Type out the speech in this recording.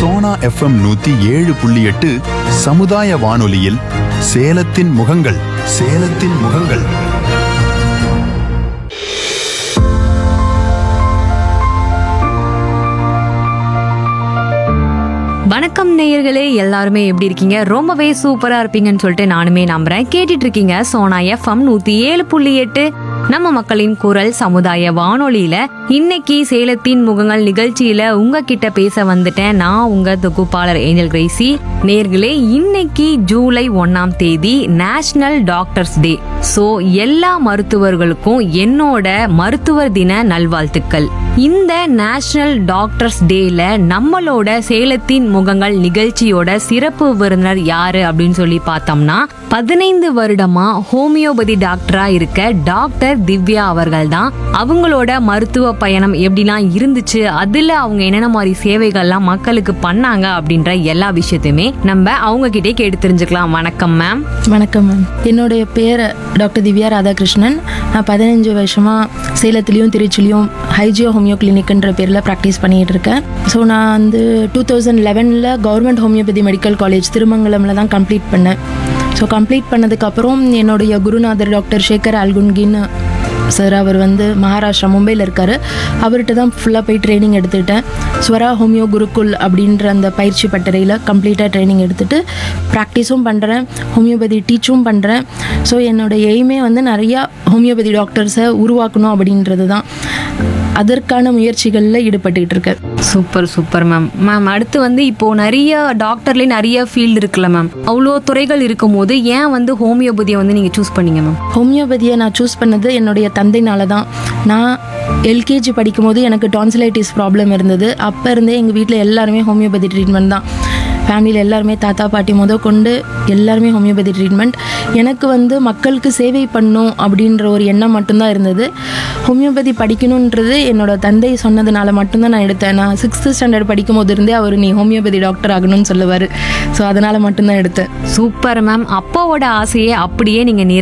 Sona FM நூத்தி ஏழு புள்ளி எட்டு சமுதாய வானொலியில் சேலத்தின் முகங்கள் சேலத்தின் முகங்கள் வணக்கம் நேயர்களே எல்லாருமே எப்படி இருக்கீங்க ரொம்பவே சூப்பரா இருப்பீங்கன்னு சொல்லிட்டு நானுமே நம்புறேன் கேட்டுட்டு இருக்கீங்க சோனா எஃப்எம் நூத்தி ஏழு புள்ளி எட்டு நம்ம மக்களின் குரல் சமுதாய வானொலியில இன்னைக்கு சேலத்தின் முகங்கள் நிகழ்ச்சியில உங்ககிட்ட பேச வந்துட்டேன் நான் உங்க தொகுப்பாளர் ஏஞ்சல் கிரேசி நேர்களே இன்னைக்கு ஜூலை ஒன்னாம் தேதி நேஷனல் டாக்டர்ஸ் டே சோ எல்லா மருத்துவர்களுக்கும் என்னோட மருத்துவர் தின நல்வாழ்த்துக்கள் இந்த நேஷனல் டாக்டர்ஸ் டேல நம்மளோட சேலத்தின் முகங்கள் நிகழ்ச்சியோட சிறப்பு விருந்தினர் யாரு அப்படின்னு சொல்லி பார்த்தோம்னா பதினைந்து வருடமா ஹோமியோபதி டாக்டரா இருக்க டாக்டர் திவ்யா அவர்கள் தான் அவங்களோட மருத்துவ பயணம் எப்படிலாம் இருந்துச்சு அதுல அவங்க என்னென்ன மாதிரி சேவைகள்லாம் மக்களுக்கு பண்ணாங்க அப்படின்ற எல்லா விஷயத்தையுமே நம்ம அவங்க கிட்டே கேட்டு தெரிஞ்சுக்கலாம் வணக்கம் மேம் வணக்கம் மேம் என்னுடைய பேர் டாக்டர் திவ்யா ராதாகிருஷ்ணன் நான் பதினஞ்சு வருஷமாக சேலத்துலேயும் திருச்சிலையும் ஹைஜியோ ஹோமியோ கிளினிக்ன்ற பேரில் ப்ராக்டிஸ் பண்ணிகிட்டு இருக்கேன் ஸோ நான் வந்து டூ தௌசண்ட் லெவனில் கவர்மெண்ட் ஹோமியோபதி மெடிக்கல் காலேஜ் திருமங்கலமில் தான் கம்ப்ளீட் பண்ணேன் ஸோ கம்ப்ளீட் பண்ணதுக்கப்புறம் என்னுடைய குருநாதர் டாக்டர் சேகர் அல்குன்கின்னு சார் அவர் வந்து மகாராஷ்டிரா மும்பையில் இருக்கார் அவர்கிட்ட தான் ஃபுல்லாக போய் ட்ரைனிங் எடுத்துக்கிட்டேன் ஸ்வரா ஹோமியோ குருகுல் அப்படின்ற அந்த பயிற்சி பட்டறையில் கம்ப்ளீட்டாக ட்ரைனிங் எடுத்துட்டு ப்ராக்டிஸும் பண்ணுறேன் ஹோமியோபதி டீச்சும் பண்ணுறேன் ஸோ என்னோட எய்மே வந்து நிறையா ஹோமியோபதி டாக்டர்ஸை உருவாக்கணும் அப்படின்றது தான் அதற்கான முயற்சிகளில் ஈடுபட்டுக்கிட்டு இருக்கேன் சூப்பர் சூப்பர் மேம் மேம் அடுத்து வந்து இப்போ நிறைய டாக்டர்லேயே நிறைய ஃபீல்டு இருக்குல்ல மேம் அவ்வளோ துறைகள் இருக்கும்போது ஏன் வந்து ஹோமியோபதியை வந்து நீங்கள் சூஸ் பண்ணீங்க மேம் ஹோமியோபதியை நான் சூஸ் பண்ணது என்னுடைய தந்தைனால தான் நான் எல்கேஜி படிக்கும்போது எனக்கு டான்சிலைட்டிஸ் ப்ராப்ளம் இருந்தது அப்போ இருந்தே எங்கள் வீட்டில் எல்லாருமே ஹோமியோபதி ட்ரீட்மெண்ட் தான் ஃபேமிலியில் எல்லாருமே தாத்தா பாட்டி முத கொண்டு எல்லாருமே ஹோமியோபதி ட்ரீட்மெண்ட் எனக்கு வந்து மக்களுக்கு சேவை பண்ணும் அப்படின்ற ஒரு எண்ணம் மட்டும்தான் இருந்தது ஹோமியோபதி படிக்கணுன்றது என்னோட தந்தை சொன்னதுனால மட்டும்தான் நான் எடுத்தேன் நான் சிக்ஸ்த்து ஸ்டாண்டர்ட் படிக்கும் போது இருந்தே அவர் நீ ஹோமியோபதி டாக்டர் ஆகணும்னு சொல்லுவார் ஸோ அதனால் மட்டும்தான் எடுத்தேன் சூப்பர் மேம் அப்பாவோட ஆசையை அப்படியே நீங்கள்